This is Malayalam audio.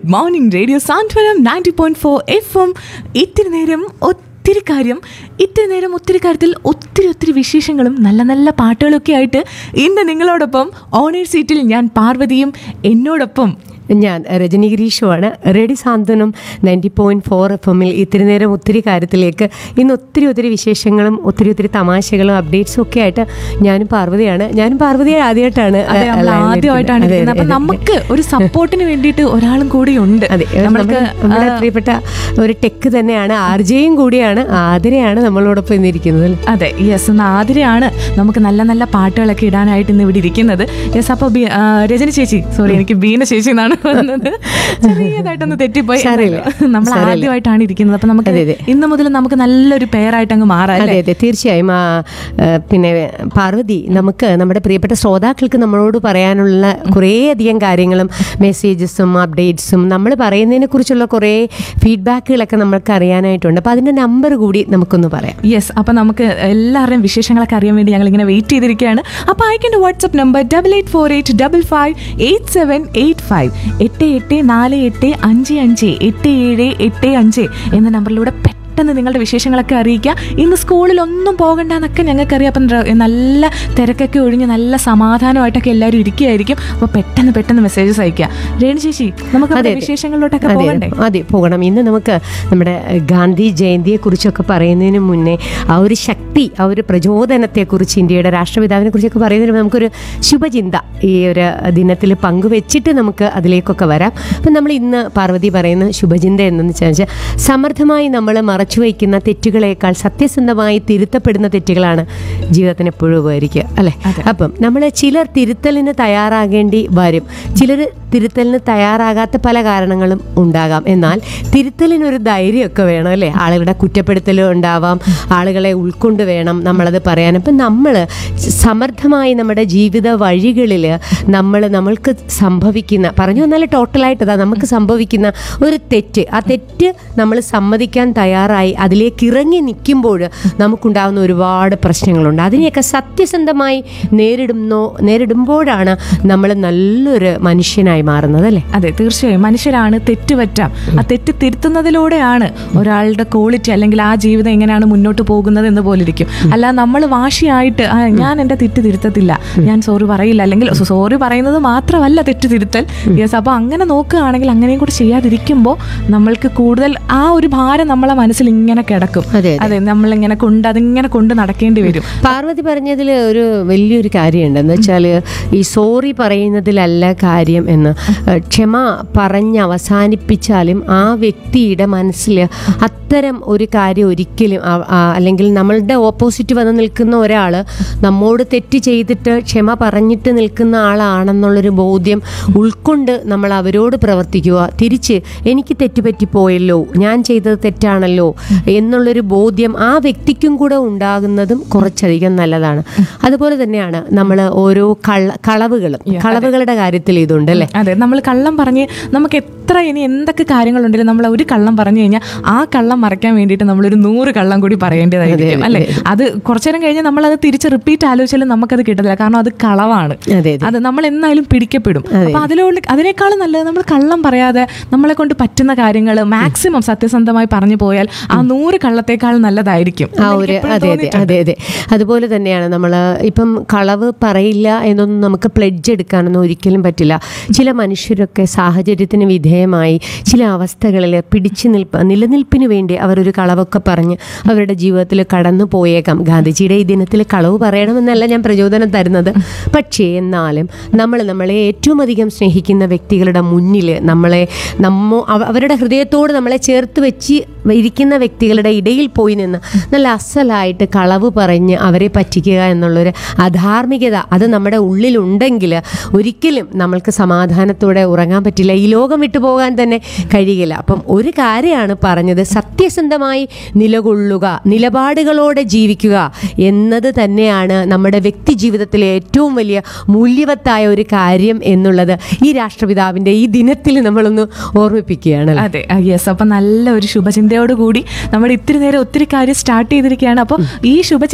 Good morning radio Santhwanam ninety point four FM എം ഇത്തിരി നേരം ഒത്തിരി കാര്യം ഇത്തിരി നേരം ഒത്തിരി കാര്യത്തിൽ ഒത്തിരി ഒത്തിരി വിശേഷങ്ങളും നല്ല നല്ല പാട്ടുകളൊക്കെ ആയിട്ട് ഇന്ന് നിങ്ങളോടൊപ്പം ഓണേർ സീറ്റിൽ ഞാൻ പാർവതിയും എന്നോടൊപ്പം ഞാൻ രജനി ഗിരീഷുമാണ് radio Santhwanam ninety point four F എമ്മിൽ ഇത്തിരി നേരം ഒത്തിരി കാര്യത്തിലേക്ക് ഇന്ന് ഒത്തിരി ഒത്തിരി വിശേഷങ്ങളും ഒത്തിരി ഒത്തിരി തമാശകളും അപ്ഡേറ്റ്സും ഒക്കെ ആയിട്ട് ഞാനും പാർവതിയാണ് ഞാനും പാർവതിയെ ആദ്യമായിട്ടാണ് അതെ നമ്മൾ ലൈനിൽ ആദ്യമായിട്ടാണ് ഇരിക്കുന്നത്. ഇരിക്കുന്നത് അപ്പൊ അതെ, അതെ. നമുക്ക് ഒരു സപ്പോർട്ടിന് വേണ്ടിയിട്ട് ഒരാളും കൂടി ഉണ്ട് അതെ നമ്മൾക്ക് നമ്മുടെ- നമ്മുടെ പ്രിയപ്പെട്ട ഒരു ടെക്ക് തന്നെയാണ് ആർജയും കൂടിയാണ് ആതിരയാണ് നമ്മളോടൊപ്പം ഇന്നിരിക്കുന്നത് അല്ലേ? അതെ യെസ് ഇന്ന് ആതിരയാണ് നമുക്ക് നല്ല നല്ല പാട്ടുകളൊക്കെ ഇടാനായിട്ട് ഇന്ന് ഇവിടെ ഇരിക്കുന്നത് യെസ് അപ്പൊ ബി- ആ, രജനി ചേച്ചി സോറി എനിക്ക് ബീന ചേച്ചി എന്നാണ് വന്നത് ചെറിയതായിട്ടൊന്ന് തെറ്റിപ്പോയി സാരമില്ല. നമ്മൾ സാരമില്ല. ആദ്യമായിട്ടാണ് ഇരിക്കുന്നത് അപ്പൊ നമുക്ക് അതെ, അതെ. ഇന്ന് മുതൽ നമുക്ക് നല്ലൊരു പേരായിട്ട് അങ്ങ് മാറാം അതെ അല്ലേ അതെ തീർച്ചയായും ആ, ആ, പിന്നെ പാർവതി നമുക്ക് നമ്മുടെ പ്രിയപ്പെട്ട ശ്രോതാക്കൾക്ക് നമ്മളോട് പറയാനുള്ള കുറേ അധികം കാര്യങ്ങളും മെസ്സേജസും അപ്ഡേറ്റ്സും നമ്മൾ പറയുന്നതിനെ കുറിച്ചുള്ള കുറേ ഫീഡ്ബാക്കുകളൊക്കെ നമ്മൾക്ക് അറിയാനായിട്ടുണ്ട് അപ്പോൾ അതിൻ്റെ നമ്പർ കൂടി നമുക്കൊന്ന് പറയാം യെസ് അപ്പൊ നമുക്ക് എല്ലാവരുടെയും വിശേഷങ്ങളൊക്കെ അറിയാൻ വേണ്ടി ഞങ്ങൾ ഇങ്ങനെ വെയിറ്റ് ചെയ്തിരിക്കുകയാണ് അപ്പൊ അയക്കേണ്ട WhatsApp number double eight four eight double five eight seven eight five എട്ട് എട്ട് നാല് എട്ട് അഞ്ച് അഞ്ച് എട്ട് ഏഴ് എട്ട് അഞ്ച് എന്ന നമ്പറിലൂടെ പെട്ടെന്ന് നിങ്ങളുടെ വിശേഷങ്ങളൊക്കെ അറിയിക്കുക ഇന്ന് സ്കൂളിൽ ഒന്നും പോകണ്ടെന്നൊക്കെ ഞങ്ങൾക്കറിയാം അപ്പം ര- നല്ല തിരക്കൊക്കെ ഒഴിഞ്ഞ് നല്ല സമാധാനമായിട്ടൊക്കെ എല്ലാവരും ഇരിക്കുകയായിരിക്കും അപ്പോൾ പെട്ടെന്ന് പെട്ടെന്ന് മെസ്സേജസ് അയക്കുക രേണു ചേച്ചി നമുക്ക് അതെ, നമ്മുടെ അതെ. വിശേഷങ്ങളിലോട്ടൊക്കെ അതെ പോകണ്ടേ അതെ പോകണം ഇന്ന് നമുക്ക് നമ്മുടെ ഗാന്ധി ജയന്തിയെ കുറിച്ചൊക്കെ പറയുന്നതിന് മുന്നേ ആ ഒരു ശക്തി ആ ഒരു പ്രചോദനത്തെക്കുറിച്ച് ഇന്ത്യയുടെ രാഷ്ട്രപിതാവിനെ കുറിച്ചൊക്കെ പറയുന്നതിന് മുമ്പ് നമുക്കൊരു ശുഭചിന്ത ഈ ഒരു ദിനത്തിൽ പങ്കുവെച്ചിട്ട് നമുക്ക് അതിലേക്കൊക്കെ വരാം അപ്പം നമ്മൾ ഇന്ന് പാർവതി പറയുന്ന ശുഭചിന്ത എന്തെന്ന് വെച്ചാൽ സമർത്ഥമായി നമ്മൾ മറച്ചു വയ്ക്കുന്ന തെറ്റുകളേക്കാൾ സത്യസന്ധമായി തിരുത്തപ്പെടുന്ന തെറ്റുകളാണ് ജീവിതത്തിന് എപ്പോഴും ഉപകരിക്കുക അല്ലേ അപ്പം നമ്മൾ ചിലർ തിരുത്തലിന് തയ്യാറാകേണ്ടി വരും ചിലർ തിരുത്തലിന് തയ്യാറാകാത്ത പല കാരണങ്ങളും ഉണ്ടാകാം എന്നാൽ തിരുത്തലിനൊരു ധൈര്യമൊക്കെ വേണം അല്ലേ ആളുകളുടെ കുറ്റപ്പെടുത്തൽ ഉണ്ടാവാം ആളുകളെ ഉൾക്കൊണ്ട് വേണം നമ്മളത് പറയാൻ അപ്പം നമ്മൾ സമർത്ഥമായി നമ്മുടെ ജീവിത വഴികളിൽ നമ്മൾ നമ്മൾക്ക് സംഭവിക്കുന്ന പറഞ്ഞു വന്നാൽ ടോട്ടലായിട്ട് അതാ നമുക്ക് സംഭവിക്കുന്ന ഒരു തെറ്റ് ആ തെറ്റ് നമ്മൾ സമ്മതിക്കാൻ തയ്യാറായി അതിലേക്ക് ഇറങ്ങി നിൽക്കുമ്പോൾ നമുക്കുണ്ടാകുന്ന ഒരുപാട് പ്രശ്നങ്ങളുണ്ട് അതിനെയൊക്കെ സത്യസന്ധമായി നേരിടുന്നോ നേരിടുമ്പോഴാണ് നമ്മൾ നല്ലൊരു മനുഷ്യനായി മാറുന്നത് അല്ലേ അതെ തീർച്ചയായും മനുഷ്യരാണ് തെറ്റ് പറ്റാം ആ തെറ്റ് തിരുത്തുന്നതിലൂടെയാണ് ഒരാളുടെ ക്വാളിറ്റി അല്ലെങ്കിൽ ആ ജീവിതം എങ്ങനെയാണ് മുന്നോട്ട് പോകുന്നത് എന്ന് പോലെ ഇരിക്കും അല്ല നമ്മൾ വാശിയായിട്ട് "ആ, ഞാൻ എൻ്റെ തെറ്റ് തിരുത്തത്തില്ല ഞാൻ സോറി പറയില്ല അല്ലെങ്കിൽ സോറി പറയുന്നത് മാത്രമല്ല തെറ്റ് തിരുത്തൽ യെസ് അപ്പോൾ അങ്ങനെ നോക്കുകയാണെങ്കിൽ അങ്ങനെയും കൂടി ചെയ്യാതിരിക്കുമ്പോൾ നമ്മൾക്ക് കൂടുതൽ ആ ഒരു ഭാരം നമ്മളെ മനസ്സിൽ ഇങ്ങനെ കിടക്കും അതെ, അതെ നമ്മളിങ്ങനെ കൊണ്ട് അതിങ്ങനെ കൊണ്ട് നടക്കേണ്ടി വരും പാർവതി പറഞ്ഞതിൽ ഒരു വലിയൊരു കാര്യമുണ്ട് എന്ന് വെച്ചാൽ ഈ സോറി പറയുന്നതിലല്ല കാര്യം എന്ന് ഏഹ് ക്ഷമ പറഞ്ഞ് അവസാനിപ്പിച്ചാലും ആ വ്യക്തിയുടെ മനസ്സിൽ അത്തരം ഒരു കാര്യം ഒരിക്കലും ആ- ആ- അല്ലെങ്കിൽ നമ്മളുടെ ഓപ്പോസിറ്റ് വന്ന് നിൽക്കുന്ന ഒരാൾ നമ്മോട് തെറ്റ് ചെയ്തിട്ട് ക്ഷമ പറഞ്ഞിട്ട് നിൽക്കുന്ന ആളാണെന്നുള്ളൊരു ബോധ്യം ഉൾക്കൊണ്ട് നമ്മൾ അവരോട് പ്രവർത്തിക്കുക തിരിച്ച് എനിക്ക് തെറ്റുപറ്റിപ്പോയല്ലോ ഞാൻ ചെയ്തത് തെറ്റാണല്ലോ എന്നുള്ളൊരു ബോധ്യം ആ വ്യക്തിക്കും കൂടെ ഉണ്ടാകുന്നതും കുറച്ചധികം നല്ലതാണ് അതുപോലെ തന്നെയാണ് നമ്മൾ ഓരോ കള കളവുകളും കളവുകളുടെ കാര്യത്തിൽ ഇതുണ്ട് അല്ലേ അതെ നമ്മൾ കള്ളം പറഞ്ഞ് നമുക്ക് എത്ര ഇനി എന്തൊക്കെ കാര്യങ്ങളുണ്ടെങ്കിലും നമ്മൾ ഒരു കള്ളം പറഞ്ഞു കഴിഞ്ഞാൽ ആ കള്ളം മറയ്ക്കാൻ വേണ്ടിയിട്ട് നമ്മളൊരു നൂറ് കള്ളം കൂടി പറയേണ്ടതായിരിക്കും അല്ലെ അത് കുറച്ചു നേരം കഴിഞ്ഞ് നമ്മൾ അത് തിരിച്ച് റിപ്പീറ്റ് ആലോചിച്ചാലും നമുക്കത് കിട്ടത്തില്ല കാരണം അത് കളവാണ് അതെ അതെ അത് നമ്മൾ എന്നായാലും പിടിക്കപ്പെടും അപ്പൊ അതിലുള്ള അതിനേക്കാളും നല്ലത് നമ്മൾ കള്ളം പറയാതെ നമ്മളെ കൊണ്ട് പറ്റുന്ന കാര്യങ്ങൾ മാക്സിമം സത്യസന്ധമായി പറഞ്ഞു പോയാൽ ആ നൂറ് കള്ളത്തേക്കാൾ നല്ലതായിരിക്കും ആ ഒരു അതെ അതെ അതെ അതെ അതുപോലെ തന്നെയാണ് നമ്മൾ ഇപ്പം കളവ് പറയില്ല എന്നൊന്നും നമുക്ക് പ്ലെഡ്ജ് എടുക്കാനൊന്നും ഒരിക്കലും പറ്റില്ല ചില മനുഷ്യരൊക്കെ സാഹചര്യത്തിന് വിധേയമായി ചില അവസ്ഥകളിൽ പിടിച്ചു നിൽപ്പ് നിലനിൽപ്പിന് വേണ്ടി അവരൊരു കളവൊക്കെ പറഞ്ഞ് അവരുടെ ജീവിതത്തിൽ കടന്നു പോയേക്കാം ഗാന്ധിജിയുടെ ഈ ദിനത്തിൽ കളവ് പറയണമെന്നല്ല ഞാൻ പ്രചോദനം തരുന്നത് പക്ഷേ എന്നാലും നമ്മൾ നമ്മളെ ഏറ്റവും അധികം സ്നേഹിക്കുന്ന വ്യക്തികളുടെ മുന്നിൽ നമ്മളെ നമ്മോ അവ- അവരുടെ ഹൃദയത്തോട് നമ്മളെ ചേർത്ത് വെച്ച് ഇരിക്കുന്ന വ്യക്തികളുടെ ഇടയിൽ പോയി നിന്ന് നല്ല അസലായിട്ട് കളവ് പറഞ്ഞ് അവരെ പറ്റിക്കുക എന്നുള്ളൊരു അധാർമികത അത് നമ്മുടെ ഉള്ളിലുണ്ടെങ്കിൽ ഒരിക്കലും നമ്മൾക്ക് സമാധാനത്തോടെ ഉറങ്ങാൻ പറ്റില്ല ഈ ലോകം വിട്ടു പോകാൻ തന്നെ കഴിയില്ല അപ്പം ഒരു കാര്യമാണ് പറഞ്ഞത് സത്യസന്ധമായി നിലകൊള്ളുക നിലപാടുകളോടെ ജീവിക്കുക എന്നത് തന്നെയാണ് നമ്മുടെ വ്യക്തി ജീവിതത്തിലെ ഏറ്റവും വലിയ മൂല്യവത്തായ ഒരു കാര്യം എന്നുള്ളത് ഈ രാഷ്ട്രപിതാവിൻ്റെ ഈ ദിനത്തിൽ നമ്മളൊന്ന് ഓർമ്മിപ്പിക്കുകയാണ് അതെ യെസ് അപ്പൊ നല്ല ഒരു ശുഭചിന്തയോട് കൂടി നമ്മുടെ ഇത്തിരി നേരം ഒത്തിരി കാര്യം സ്റ്റാർട്ട് ചെയ്തിരിക്കുകയാണ് അപ്പോൾ ഈ ശുഭചിന്ത